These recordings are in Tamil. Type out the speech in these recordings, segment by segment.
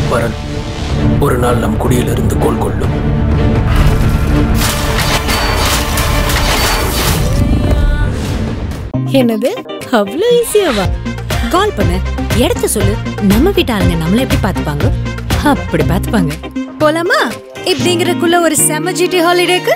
பரன் ஒரு நாள் நம் குடியிலிருந்து கோல் கொள்ளும் என்னது அவ்வளோ ஈஸியாவா கால் பண்ணு இடத்த சொல்லு நம்ம வீட்டு ஆளுங்க நம்மள எப்படி பார்த்துப்பாங்க அப்படி பார்த்துப்பாங்க போலாமா இப்படிங்கிறக்குள்ள ஒரு செம ஜிடி ஹாலிடேக்கு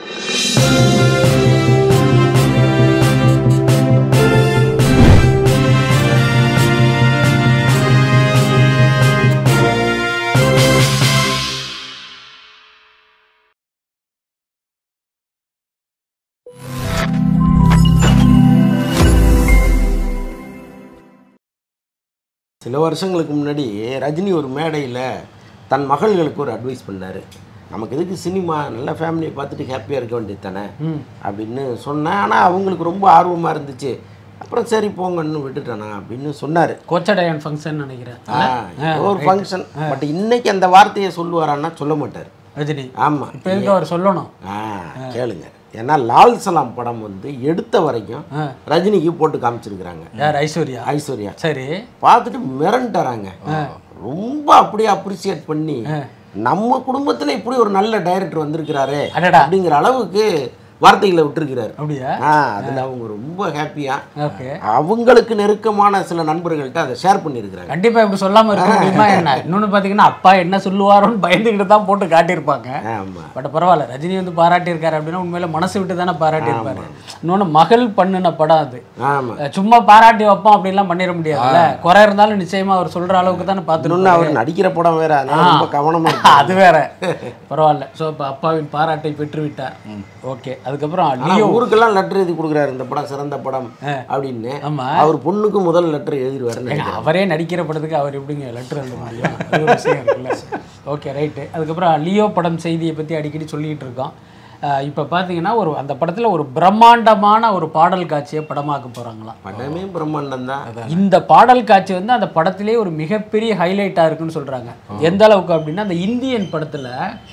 சில வருஷங்களுக்கு முன்னாடி ரஜினி ஒரு மேடையில் தன் மகள்களுக்கு ஒரு அட்வைஸ் பண்ணார் நமக்கு எதுக்கு சினிமா நல்ல ஃபேமிலியை பார்த்துட்டு ஹாப்பியாக இருக்க வேண்டியது தானே அப்படின்னு சொன்னேன் ஆனால் அவங்களுக்கு ரொம்ப ஆர்வமாக இருந்துச்சு அப்புறம் சரி போங்கன்னு விட்டுட்டேனா அப்படின்னு சொன்னார் கோச்சடையான் ஃபங்க்ஷன் நினைக்கிறேன் ஒரு ஃபங்க்ஷன் பட் இன்னைக்கு அந்த வார்த்தையை சொல்லுவாரான்னா சொல்ல மாட்டார் ரஜினி ஆமாம் இப்போ எதுக்கு அவர் சொல்லணும் ஆ கேளுங்க ஏன்னா லால் சலாம் படம் வந்து எடுத்த வரைக்கும் ரஜினிக்கு போட்டு காமிச்சிருக்கிறாங்க யார் ஐஸ்வர்யா ஐஸ்வர்யா சரி பார்த்துட்டு மிரண்டுறாங்க ரொம்ப அப்படியே அப்ரிசியேட் பண்ணி நம்ம குடும்பத்துல இப்படி ஒரு நல்ல டைரக்டர் வந்திருக்கிறாரே அடடா. அப்படிங்கிற அளவுக்கு வார்த்தைகளை விட்டுருக்கிறாரு அப்படியா ஆ அதில் அவங்க ரொம்ப ஹாப்பியா ஓகே அவங்களுக்கு நெருக்கமான சில நண்பர்கள்ட்ட அதை ஷேர் பண்ணியிருக்கிறாங்க கண்டிப்பா இப்படி சொல்லாம இருக்க முடியுமா என்ன இன்னொன்னு பாத்தீங்கன்னா அப்பா என்ன சொல்லுவாரோன்னு பயந்துக்கிட்டு தான் போட்டு காட்டியிருப்பாங்க ஆமா பட் பரவாயில்ல ரஜினி வந்து பாராட்டியிருக்காரு அப்படின்னா உண்மையில மனசு விட்டு தானே பாராட்டியிருப்பாரு இன்னொன்னு மகள் பண்ணுன படம் அது ஆமா அஹ் சும்மா பாராட்டி வைப்போம் அப்படின்லாம் பண்ணிட முடியாதுல்ல குறை இருந்தாலும் நிச்சயமா அவர் சொல்ற அளவுக்கு தானே இன்னொன்று பார்த்துட்டு அவர் நடிக்கிற படம் வேற அதனால ரொம்ப கவனமா இருப்பாரு. அது வேற பரவாயில்ல ஸோ இப்போ அப்பாவின் பாராட்டை பெற்று விட்டார் ஓகே அதுக்கப்புறம் ஆனா லியோ ஊருக்கெல்லாம் லெட்டர் எழுதி கொடுக்குறாரு இந்த படம் சிறந்த படம் அப்படின்னு ஆமா அவர் பொண்ணுக்கு முதல் லெட்டர் எழுதிடுவாருன்னு ஏங்க, அவரே நடிக்கிற படத்துக்கு அவர் எப்படிங்க லெட்டர் எழுத முடியும் அது ஒரு விஷயம் இருக்குல்ல ஓகே ரைட்டு அதுக்கப்புறம் லியோ படம் செய்தியை பற்றி அடிக்கடி சொல்லிக்கிட்டு இருக்கோம் இப்போ பார்த்தீங்கன்னா ஒரு அந்த படத்தில் ஒரு பிரம்மாண்டமான ஒரு பாடல் காட்சியை படமாக்க போகிறாங்களாம் படமே பிரம்மாண்டம் தான் இந்த பாடல் காட்சி வந்து அந்த படத்திலே ஒரு மிகப்பெரிய ஹைலைட்டாக இருக்குன்னு சொல்கிறாங்க எந்த அளவுக்கு அப்படின்னா அந்த இந்தியன் படத்தில்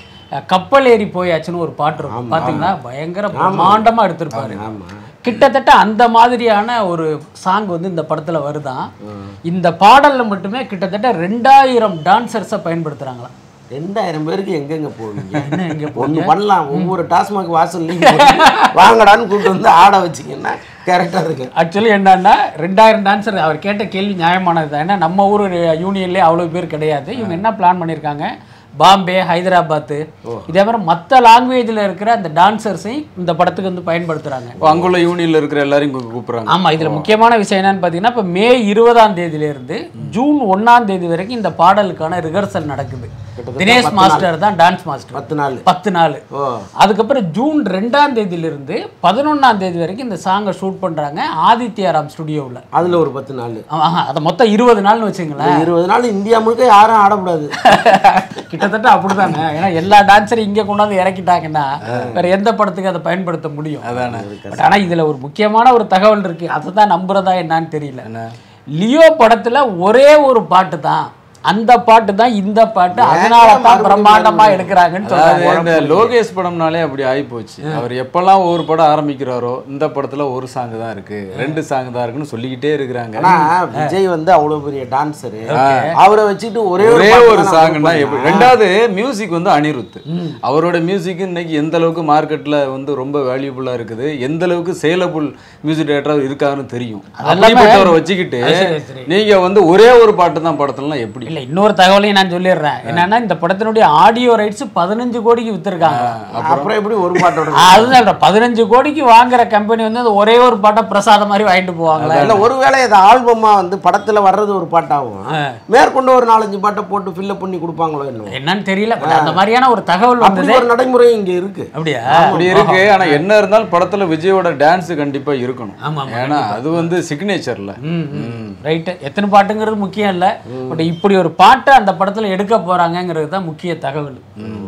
கப்பல் ஏறி போயாச்சுன்னு ஒரு பாட்டு இருக்கும் பார்த்தீங்கன்னா பயங்கர பிரம்மாண்டமாக எடுத்திருப்பாரு ஆமா கிட்டத்தட்ட அந்த மாதிரியான ஒரு சாங் வந்து இந்த படத்துல வருதான் இந்த பாடல்ல மட்டுமே கிட்டத்தட்ட ரெண்டாயிரம் டான்சர்ஸை பயன்படுத்துறாங்களாம் ரெண்டாயிரம் பேருக்கு எங்கெங்க போவீங்க என்ன எங்க ஒண்ணு பண்ணலாம் ஒவ்வொரு டாஸ்மாக் வாசல்லையும் போய் வாங்கடான்னு கூப்பிட்டு வந்து ஆட வச்சிங்கன்னா கரெக்டாக இருக்கு ஆக்சுவலி என்னன்னா ரெண்டாயிரம் டான்சர் அவர் கேட்ட கேள்வி நியாயமானது தான் ஏன்னா நம்ம ஊர் யூனியன்லேயே அவ்வளோ பேர் கிடையாது இவங்க என்ன பிளான் பண்ணியிருக்காங்க பாம்பே ஹைதராபாத்து இதே மாதிரி மற்ற லாங்குவேஜில் இருக்கிற அந்த டான்சர்ஸையும் இந்த படத்துக்கு வந்து பயன்படுத்துகிறாங்க இப்போ அங்குள்ள யூனியன்ல இருக்கிற எல்லாரையும் இங்க கூப்பிடுறாங்க ஆமா இதுல முக்கியமான விஷயம் என்னன்னு பார்த்தீங்கன்னா இப்போ மே இருபதாம் தேதியிலிருந்து ஜூன் ஒண்ணாம் தேதி வரைக்கும் இந்த பாடலுக்கான ரிஹர்சல் நடக்குது தினேஷ் மாஸ்டர் தான் டான்ஸ் மாஸ்டர் பத்து நாள் பத்து நாள் ஓ அதுக்கப்புறம் ஜூன் ரெண்டாம் தேதியிலிருந்து பதினொன்னாம் தேதி வரைக்கும் இந்த சாங்கை ஷூட் பண்றாங்க ஆதித்யாராம் ஸ்டுடியோவில் அதுல ஒரு பத்து நாள் அதை மொத்தம் இருபது நாள்னு வச்சுங்களேன் இருபது நாள் இந்தியா முழுக்க யாரும் ஆடக்கூடாது கிட்டத்தட்ட அப்படிதானே ஏன்னா எல்லா டான்ஸரையும் இங்க கொண்டாந்து இறக்கிட்டாங்கன்னா வேற எந்த படத்துக்கு அதை பயன்படுத்த முடியும் அதானே பட் ஆனா இதுல ஒரு முக்கியமான ஒரு தகவல் இருக்கு அதை தான் நம்புறதா என்னன்னு தெரியல லியோ படத்துல ஒரே ஒரு பாட்டு தான் அந்த பாட்டு தான் இந்த பாட்டு அதனால தான் பிரம்மாண்டமா எடுக்கிறாங்கன்னு அதாவது சொல்றாங்க இந்த லோகேஷ் படம்னாலே அப்படி ஆயிப்போச்சு அவர் எப்பெல்லாம் ஒரு படம் ஆரம்பிக்கிறாரோ இந்த படத்துல ஒரு சாங் தான் இருக்கு ரெண்டு சாங் தான் இருக்குன்னு சொல்லிக்கிட்டே இருக்கிறாங்க ஆனா விஜய் வந்து அவ்வளவு பெரிய டான்சரு அவரை வச்சுட்டு ஒரே ஒரே பாட்டு ஒரு தானே சாங்னா அவர் எப்படி ரெண்டாவது மியூசிக் வந்து அனிருத் அவரோட மியூசிக் இன்னைக்கு எந்த அளவுக்கு மார்க்கெட்ல வந்து ரொம்ப வேல்யூபுல்லா இருக்குது எந்த அளவுக்கு சேலபுள் மியூசிக் டேரக்டர் இருக்காருன்னு தெரியும் அப்படிப்பட்டவரை வச்சுக்கிட்டு சரி, சரி. நீங்க வந்து ஒரே ஒரு பாட்டு தான் படத்துலலாம் எப்படி இல்ல இன்னொரு தகவலையும் நான் சொல்லிடுறேன் என்னன்னா இந்த படத்தினுடைய ஆடியோ ரைட்ஸ் பதினஞ்சு கோடிக்கு வித்திருக்காங்க அப்புறம் எப்படி ஒரு பாட்டோட அதுதான் சொல்றேன் பதினஞ்சு கோடிக்கு வாங்குற கம்பெனி வந்து அது ஒரே ஒரு பாட்டை பிரசாதம் மாதிரி வாங்கிட்டு போவாங்களா இல்ல ஒருவேளை இது ஆல்பமா வந்து படத்துல வர்றது ஒரு பாட்டாகும் மேற்கொண்டு ஒரு நாலஞ்சு பாட்டை போட்டு ஃபில்லப் பண்ணி கொடுப்பாங்களோ என்ன என்னன்னு தெரியல பட் அந்த மாதிரியான ஒரு தகவல் அப்படி வந்தது ஒரு நடைமுறை இங்க இருக்கு அப்படியா அப்படி இருக்கு ஆனா என்ன இருந்தாலும் படத்துல விஜயோட டான்ஸ் கண்டிப்பா இருக்கணும் ஆமா, ஆமா, ஏன்னா அது வந்து சிக்னேச்சர்ல ரைட்டு எத்தனை பாட்டுங்கிறது முக்கியம் இல்லை பட் இப்படி ஒரு பாட்டை அந்த படத்துல எடுக்க போறாங்கங்கிறது தான் முக்கிய தகவல்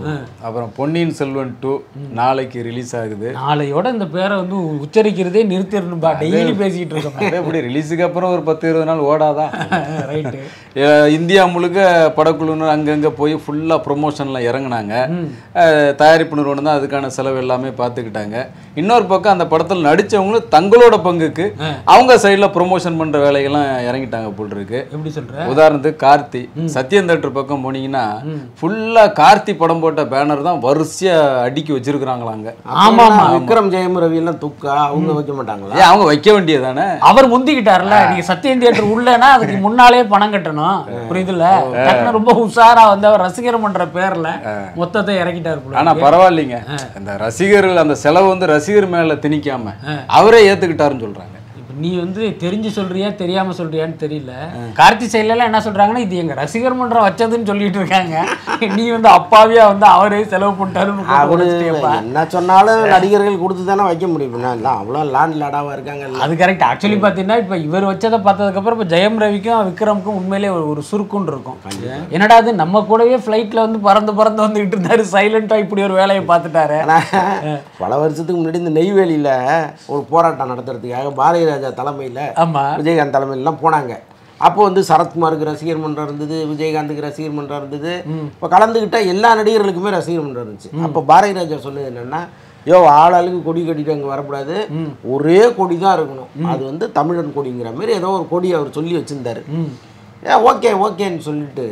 அப்புறம் பொன்னியின் செல்வன் டூ நாளைக்கு ரிலீஸ் ஆகுது நாளையோட இந்த பேரை வந்து உச்சரிக்கிறதே நிறுத்திடணும்பா டெய்லி பேசிக்கிட்டு இருக்கோம் அதே எப்படி ரிலீஸுக்கு அப்புறம் ஒரு பத்து இருபது நாள் ஓடாதா ரைட்டு அஹ் இந்தியா முழுக்க படக்குழுவினர் அங்கங்கே போய் ஃபுல்லாக ப்ரொமோஷனில் இறங்குனாங்க அஹ் தயாரிப்பு நிறுவனம் தான் அதுக்கான செலவு எல்லாமே பார்த்துக்கிட்டாங்க இன்னொரு பக்கம் அந்த படத்தில் நடித்தவங்களும் தங்களோட பங்குக்கு அவங்க சைடில் ப்ரொமோஷன் பண்ணுற வேலைகள்லாம் இறங்கிட்டாங்க போல் இருக்கு எப்படி சொல்ற உதாரணத்துக்கு கார்த்தி சத்யன் தேட்டர் பக்கம் போனீங்கன்னா ஃபுல்லா கார்த்தி படம் போட்ட பேனர் தான் வரிசையா அடுக்கி வச்சிருக்கிறாங்களாங்க ஆமா ஆமா விக்ரம் ஜெயம் ரவி எல்லாம் துக்கா அவங்க வைக்க மாட்டாங்களா ஏன் அவங்க வைக்க வேண்டியதானே அவர் முந்திக்கிட்டார்ல நீங்க சத்யன் தியேட்டர் உள்ளனா அதுக்கு முன்னாலே பணம் கட்டணும் புரியுதுல்ல டக்குனு ரொம்ப உஷாரா வந்து அவர் ரசிகர் மன்ற பேர்ல மொத்தத்தை இறக்கிட்டாரு போல ஆனா பரவாயில்லைங்க அந்த ரசிகர்கள் அந்த செலவு வந்து ரசிகர் மேல திணிக்காம அவரே ஏத்துக்கிட்டாருன்னு சொல்றாங்க இப்ப நீ வந்து தெரிஞ்சு சொல்றியா தெரியாம சொல்றியான்னு தெரியல கார்த்தி சைட்ல எல்லாம் என்ன சொல்றாங்கன்னா இது எங்க ரசிகர் மன்றம் வச்சதுன்னு சொல்லிட்டு இருக்காங்க நீ வந்து அப்பாவியா வந்து அவரே செலவு பண்ணிட்டாருன்னு போட்டு அவரு உடைச்சிட்டியேப்பா. என்ன சொன்னாலும் நடிகர்கள் கொடுத்து தானே வைக்க முடியும் என்ன இல்லை அவ்வளோ லேண்ட் லேடாவா இருக்காங்க அது கரெக்ட் ஆக்சுவலி பார்த்தீங்கன்னா இப்போ இவர் வச்சதை பார்த்ததுக்கப்புறம் இப்போ ஜெயம் ரவிக்கும் விக்ரமுக்கும் உண்மையிலே ஒரு ஒரு சுருக்குன்னு இருக்கும் என்னடா அது நம்ம கூடவே ஃப்ளைட்டில் வந்து பறந்து பறந்து வந்துகிட்டு இருந்தாரு சைலண்டாக இப்படி ஒரு வேலையை பார்த்துட்டாரு ஆனால் பல வருஷத்துக்கு முன்னாடி இந்த நெய்வேலியில் ஒரு போராட்டம் நடத்துறதுக்காக பாரதிய ராஜா தலைமையில் ஆமா விஜயகாந்த் தலைமையிலாம் போனாங்க அப்போ வந்து சரத்குமாருக்கு ரசிகர் மன்றம் இருந்தது விஜயகாந்துக்கு ரசிகர் மன்றம் இருந்தது இப்போ கலந்துக்கிட்ட எல்லா நடிகர்களுக்குமே ரசிகர் மன்றம் இருந்துச்சு அப்போ பாரதி ராஜா சொன்னது என்னன்னா யோ ஆளாளுக்கு கொடி கட்டிட்டு அங்கே வரக்கூடாது ஒரே கொடி தான் இருக்கணும் அது வந்து தமிழன் கொடிங்கிற மாதிரி ஏதோ ஒரு கொடி அவர் சொல்லி வச்சிருந்தாரு ஏ ஓகே ஓகேன்னு சொல்லிட்டு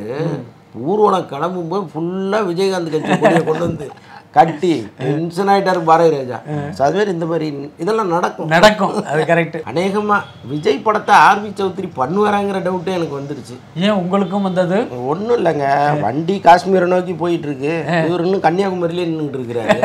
ஊர்வலம் கிளம்பும்போது ஃபுல்லாக விஜயகாந்த் கட்சி கொடியை கொண்டு வந்து கட்டி டென்ஷன் ஆயிட்டாரு பாரதி ராஜா So, அது மாதிரி இந்த மாதிரி இதெல்லாம் நடக்கும் நடக்கும் அது கரெக்ட் அநேகமா விஜய் படத்தை ஆர்வி சௌத்ரி பண்ணுவாராங்கிற டவுட்டே எனக்கு வந்துருச்சு ஏன் உங்களுக்கும் வந்தது ஒன்றும் இல்லைங்க வண்டி காஷ்மீரை நோக்கி போயிட்டு இருக்கு இவர் இன்னும் கன்னியாகுமரியிலே நின்றுட்டு இருக்கிறாரு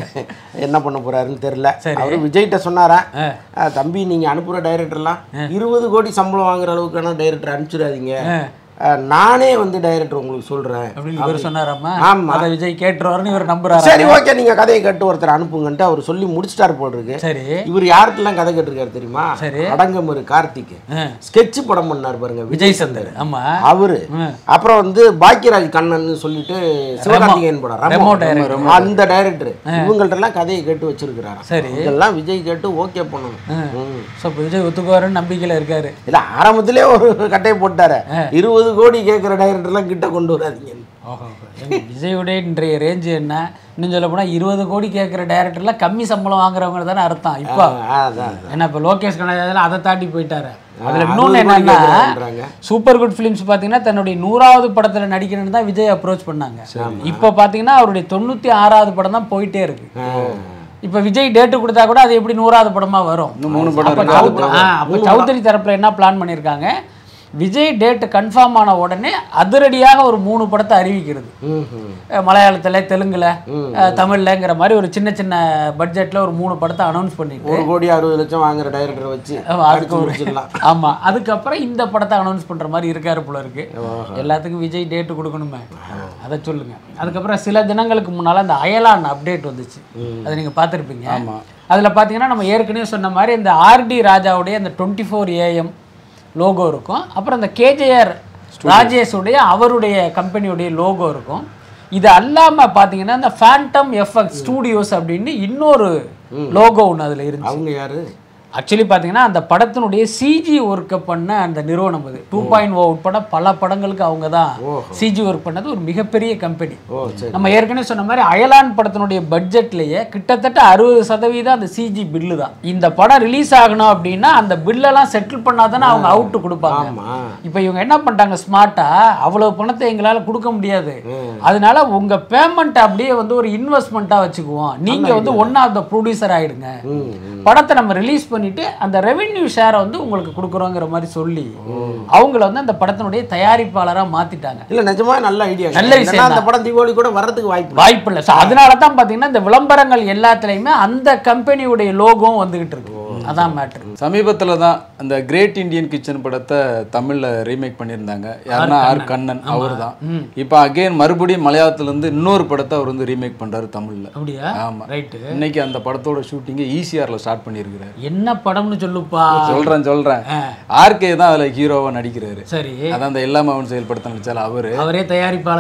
என்ன பண்ண போறாருன்னு தெரியல அவரு விஜய்கிட்ட சொன்னாரா "அஹ், தம்பி நீங்க அனுப்புற டைரக்டர்லாம் இருபது கோடி சம்பளம் வாங்குற அளவுக்கான டைரக்டர் அனுப்பிச்சிடாதீங்க அஹ், நானே வந்து டைரக்டர் உங்களுக்கு சொல்றேன் அப்படின்னு இவர் சொன்னாராமா ஆமா. அதை விஜய் கேட்டுருவாருன்னு இவர் நம்புறாரு சரி ஓகே நீங்க கதையை கேட்டு ஒருத்தர் அனுப்புங்கன்ட்டு அவர் சொல்லி முடிச்சிட்டாரு போல் இருக்கு சரி இவர் யாருக்கெல்லாம் கதை கேட்டிருக்காரு தெரியுமா சரி. அடங்கமரு கார்த்திக் ஆ. ஸ்கெட்ச் படம் பண்ணார் பாருங்க விஜய் சந்தர் ஆமா அவரு அப்புறம் வந்து பாக்கியராஜ் கண்ணன் சொல்லிட்டு சிவகார்த்திகேயன் படம் ரெமோ ரெமோ. director. அந்த டைரக்டர் இவங்கள்ட்ட எல்லாம் கதையை கேட்டு வச்சிருக்கிறாரு சரி. இதெல்லாம் விஜய் கேட்டு ஓகே பண்ணணும் ம். ஸோ இப்போ விஜய் ஒத்துக்குவாருன்னு நம்பிக்கையில் இருக்காரு இல்ல ஆரம்பத்திலே ஒரு கட்டையை போட்டாரு இருபது கோடி கேட்குற டைரக்டர்லாம் கிட்ட கொண்டு வராதீங்க ஓஹோ எங்க விஜயோடைய இன்றைய ரேஞ்சு என்ன இன்னும் சொல்ல போனால் இருபது கோடி கேட்குற டைரக்டர்லாம் கம்மி சம்பளம் வாங்குறவங்க தானே அர்த்தம் இப்போ ஆ, அதான் அதான். ஏன்னா இப்போ லோகேஷ் கனகராஜன் அதை தாண்டி போயிட்டாரு அதில் அறுபது இன்னொன்று கோடி என்னன்னா கேக்குறாங்கன்றாங்க. சூப்பர் குட் ஃபிலிம்ஸ் பார்த்தீங்கன்னா தன்னுடைய நூறாவது படத்தில் நடிக்கணும்னு தான் விஜய் அப்ரோச் பண்ணாங்க இப்போ பார்த்தீங்கன்னா அவருடைய தொண்ணூற்றி ஆறாவது படம் தான் போயிட்டே இருக்கு இப்போ விஜய் டேட்டு கொடுத்தா கூட அது எப்படி நூறாவது படமா வரும் மூணு படம் அப்போ இருக்கு. சௌத்- ஆ, அப்போ சௌத்ரி தரப்புல என்ன பிளான் பண்ணியிருக்காங்க விஜய் டேட்டு கன்ஃபார்ம் ஆன உடனே அதிரடியாக ஒரு மூணு படத்தை அறிவிக்கிறது ம்ஹும். அஹ் மலையாளத்துல தெலுங்குல அஹ் தமிழ்லங்கிற மாதிரி ஒரு சின்ன சின்ன பட்ஜெட்ல ஒரு மூணு படத்தை அனௌன்ஸ் பண்ணிட்டு ஒரு கோடி அறுபது லட்சம் வாங்குற டைரக்டரை வச்சு ஆமா, அதுக்கு அடிச்சு ஒரு முடிச்சிடலாம் ஆமா அதுக்கப்புறம் இந்த படத்தை அனௌன்ஸ் பண்ற மாதிரி இருக்காரு போல இருக்கு எல்லாத்துக்கும் விஜய் டேட்டு கொடுக்கணுமே அதை சொல்லுங்க அதுக்கப்புறம் சில தினங்களுக்கு முன்னால அந்த அயலான் அப்டேட் வந்துச்சு அதை நீங்க பார்த்துருப்பீங்க அதுல பாத்தீங்கன்னா நம்ம ஏற்கனவே சொன்ன மாதிரி இந்த ஆர்டி ராஜாவுடைய அந்த டுவெண்ட்டி ஃபோர் ஏஎம் லோகோ இருக்கும் அப்புறம் இந்த கேஜேஆர் ராஜேஷுடைய அவருடைய கம்பெனியுடைய லோகோ இருக்கும் இது அல்லாம பாத்தீங்கன்னா இந்த ஃபேண்டம் எஃப்எக்ஸ் ஸ்டூடியோஸ் அப்படின்னு இன்னொரு லோகோ ஒன்று அதுல இருந்துச்சு அவங்க யாரு ஆக்சுவலி பார்த்தீங்கன்னா அந்த படத்தினுடைய சிஜி ஒர்க்கை பண்ண அந்த நிறுவனம் அது டூ பாயிண்ட் ஓ உட்பட பல படங்களுக்கு அவங்க தான் சிஜி ஒர்க் பண்ணது ஒரு மிகப்பெரிய கம்பெனி ஓ சரி நம்ம ஏற்கனவே சொன்ன மாதிரி அயலான் படத்தினுடைய பட்ஜெட்லயே கிட்டத்தட்ட அறுபது சதவீதம் அந்த சிஜி பில்லு தான் இந்த படம் ரிலீஸ் ஆகணும் அப்படின்னா அந்த பில்லெல்லாம் செட்டில் பண்ணாதானே அவங்க அவுட் கொடுப்பாங்க ஆமா இப்போ இவங்க என்ன பண்ணிட்டாங்க ஸ்மார்ட்டா அவ்வளவு பணத்தை எங்களால கொடுக்க முடியாது அதனால உங்க பேமெண்ட் அப்படியே வந்து ஒரு இன்வெஸ்ட்மெண்ட்டா வச்சுக்குவோம் நீங்க வந்து ஒன் ஆஃப் த ப்ரொடியூசர் ஆயிடுங்க படத்தை நம்ம ரிலீஸ் பண்ணிட்டு அந்த ரெவென்யூ ஷேரை வந்து உங்களுக்கு கொடுக்குறோங்கிற மாதிரி சொல்லி அவங்கள வந்து அந்த படத்தினுடைய தயாரிப்பாளரா மாத்திட்டாங்க இல்ல நிஜமா நல்ல ஐடியா நல்ல விஷயம் அந்த படம் தீபாவளி கூட வர்றதுக்கு வாய்ப்பு இல்லை. வாய்ப்பு இல்லை ஸோ அதனால தான் பார்த்தீங்கன்னா இந்த விளம்பரங்கள் எல்லாத்துலேயுமே அந்த கம்பெனியுடைய லோகோவும் வந்துகிட்டு இருக்கு அதான் மேட்ரு சமீபத்துல தான் அந்த கிரேட் இந்தியன் கிச்சன் படத்தை தமிழ்ல ரீமேக் பண்ணியிருந்தாங்க யாருன்னா ஆர் கண்ணன் அவர் தான் இப்போ அகைன் மறுபடியும் மலையாளத்துல இருந்து இன்னொரு படத்தை அவர் வந்து ரீமேக் பண்றாரு தமிழ்ல அப்படியா ஆமா ரைட்டு இன்னைக்கு அந்த படத்தோட ஷூட்டிங்கை ஈசிஆர்ல ஸ்டார்ட் பண்ணியிருக்கிறாரு என்ன படம்னு சொல்லுப்பா சொல்றேன் சொல்றேன் ஆர்கே தான் அதுல ஹீரோவா நடிக்கிறாரு சரி அதான் அந்த எல்லா மவன் செயல்படுத்த நடிச்சால அவரு அவரே தயாரிப்பாளரும்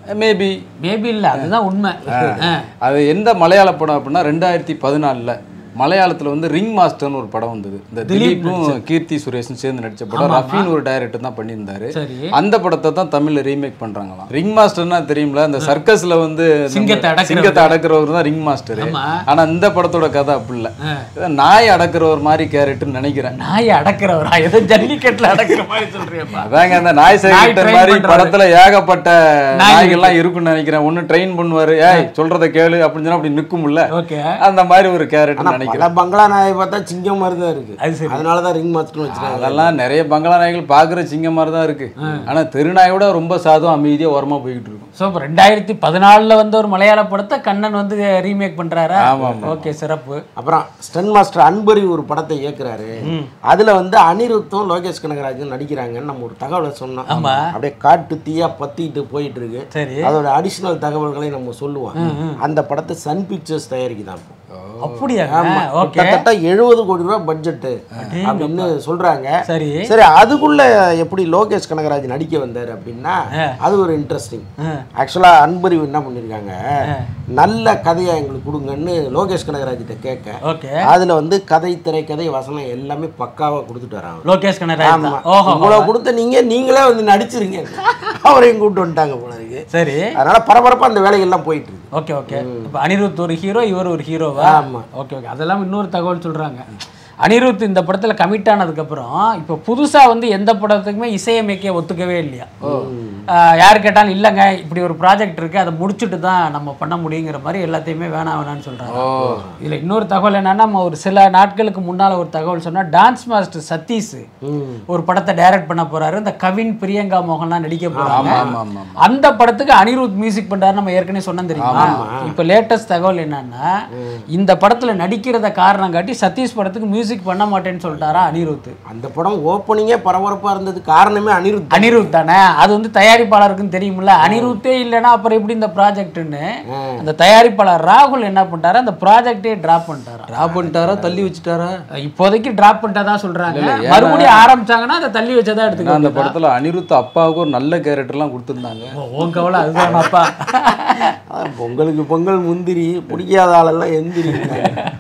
மேபி மேபி இல்ல அதுதான் உண்மை ஆ. அது எந்த மலையாள படம் அப்படின்னா ரெண்டாயிரத்தி பதினாலில் மலையாளத்துல வந்து ரிங் மாஸ்டர்னு ஒரு படம் வந்தது இந்த திலீப்பும் கீர்த்தி சுரேஷும் சேர்ந்து நடிச்ச படம் ரஃபீன் ஒரு டைரக்டர் தான் பண்ணியிருந்தாரு சரி அந்த படத்தை தான் தமிழ்ல ரீமேக் பண்றாங்களாம் ரிங் மாஸ்டர்னா தெரியும்ல அந்த சர்க்கஸ்ல வந்து நம்ம சிங்கத்தை அடக்குறவர். சிங்கத்தை அடக்குறவர் தான் ரிங் மாஸ்டர் ஆமா. ஆனா இந்த படத்தோட கதை அப்படி இல்ல இதை நாய் அடக்குறவர் மாதிரி கேரக்டர்னு நினைக்கிறேன் நாயை அடக்குறவரா ஏதோ ஜல்லிக்கட்டுல அடக்குற மாதிரி சொல்றியப்பா அதாங்க அந்த நாய் சைக்கிட்ட train மாதிரி பண்றவரு. படத்துல ஏகப்பட்ட நாய் நாய்கள்லாம் இருக்கும்னு நினைக்கிறேன் ஒண்ணு ட்ரெயின் பண்ணுவாரு ஏய் சொல்றத கேளு அப்படின்னு சொன்னா அப்படி நிக்கும்ல ஓகே அந்த மாதிரி ஒரு கேரக்டர் ஆனா நினைக்கிறேன் பல பங்களா நாயை பார்த்தா சிங்கம் மாதிரி தான் இருக்கு அது சரி. அதனால தான் ரிங் மாஸ்டர்னு வச்சுருக்காங்க அதெல்லாம் நிறைய பங்களா நாய்கள் பாக்குற சிங்கம் மாதிரி தான் இருக்கு ஆனா தெருநாயோட ரொம்ப சாதும் அமைதியா ஓரமா போய்கிட்டு இருக்கும் ஸோ இப்போ ரெண்டாயிரத்தி பதினாலில் வந்த ஒரு மலையாள படத்தை கண்ணன் வந்து ரீமேக் பண்றாரா ஓகே சிறப்பு அப்புறம் ஸ்டன் மாஸ்டர் அன்பரி ஒரு படத்தை இயக்குறாரு அதுல வந்து அனிருத்தும் லோகேஷ் கனகராஜும் நடிக்கிறாங்கன்னு நம்ம ஒரு தகவலை சொன்னோம் ஆமா. அப்படியே காட்டு தீயா பத்திட்டு போயிட்டு இருக்கு சரி அதோட அடிஷனல் தகவல்களை நம்ம சொல்லுவோம் அந்த படத்தை சன் பிக்சர்ஸ் தயாரிக்குதான் இப்போ. அப்படியா ஆமா ஓகே கிட்டத்தட்ட எழுபது கோடி ரூபாய் பட்ஜெட் அப்படின்னு சொல்றாங்க சரி சரி அதுக்குள்ள எப்படி லோகேஷ் கனகராஜ் நடிக்க வந்தாரு அப்படின்னா அது ஒரு இன்ட்ரெஸ்டிங் ஆக்சுவலா அன்பறிவு என்ன பண்ணிருக்காங்க நல்ல கதையா எங்களுக்கு கொடுங்கன்னு லோகேஷ் கனகராஜ் கிட்ட கேட்க ஓகே அதுல வந்து கதை திரைக்கதை வசனம் எல்லாமே பக்காவா கொடுத்துட்டு வராங்க லோகேஷ் கனராஜ் ஆமா தான் ஓஹோ இவ்வளவு கொடுத்த நீங்க நீங்களே வந்து நடிச்சிருங்க அவரையும் கூப்பிட்டு வந்துட்டாங்க போல இருக்கு சரி அதனால பரபரப்பா அந்த வேலைகள்லாம் போயிட்டு இருக்கு ஓகே ஓகே இப்போ அனிருத் ஒரு ஹீரோ இவர் ஒரு ஹீரோவா ஆமா. ஓகே ஓகே அதெல்லாம் இன்னொரு தகவல் சொல்றாங்க அனிருத் இந்த படத்துல கமிட் ஆனதுக்கப்புறம் இப்போ புதுசா வந்து எந்த படத்துக்குமே இசையமைக்க ஒத்துக்கவே இல்லையா ஆஹ் யார் கேட்டாலும் இல்லைங்க இப்படி ஒரு ப்ராஜெக்ட் இருக்கு அதை முடிச்சுட்டு தான் நம்ம பண்ண முடியுங்கிற மாதிரி எல்லாத்தையுமே வேணாம் வேணாம்னு சொல்றாங்க இதுல இன்னொரு தகவல் என்னன்னா நம்ம ஒரு சில நாட்களுக்கு முன்னால ஒரு தகவல் சொன்னா டான்ஸ் மாஸ்டர் சதீஷ் ஒரு படத்தை டைரக்ட் பண்ண போறாரு இந்த கவின் பிரியங்கா மோகன்லாம் நடிக்க போறாங்க ஆமா ஆமா அந்த படத்துக்கு அனிருத் மியூசிக் பண்றாரு நம்ம ஏற்கனவே சொன்னோம் தெரியுமா இப்போ லேட்டஸ்ட் தகவல் என்னன்னா இந்த படத்துல நடிக்கிறத காரணம் காட்டி சதீஷ் படத்துக்கு மியூசிக் பண்ண மாட்டேன்னு சொல்லிட்டாரா அனிருத் அந்த படம் ஓப்பனிங்கே பரபரப்பா இருந்தது காரணமே அனிருத் அனிருத் தானே அது வந்து தயாரிப்பாளருக்குன்னு தெரியும்ல அனிருத்தே இல்லைன்னா அப்புறம் எப்படி இந்த ப்ராஜெக்ட்னு அந்த தயாரிப்பாளர் ராகுல் என்ன பண்ணிட்டாரு அந்த ப்ராஜெக்டே டிராப் பண்ணிட்டாரா டிராப் பண்ணிட்டாரா தள்ளி வச்சுட்டாரா இப்போதைக்கு டிராப் பண்ணிட்டா சொல்றாங்க மறுபடியும் ஆரம்பிச்சாங்கன்னா அதை தள்ளி வச்சதா ஏன்னா எடுத்துக்கலாம் அந்த படத்துல அனிருத் அப்பாவுக்கு ஒரு நல்ல கேரக்டர்லாம் கொடுத்துருந்தாங்க உன் கவலை அதுதான் அப்பா அதான் பொங்கலுக்கு பொங்கல் முந்திரி பிடிக்காத ஆளெல்லாம் எந்திரி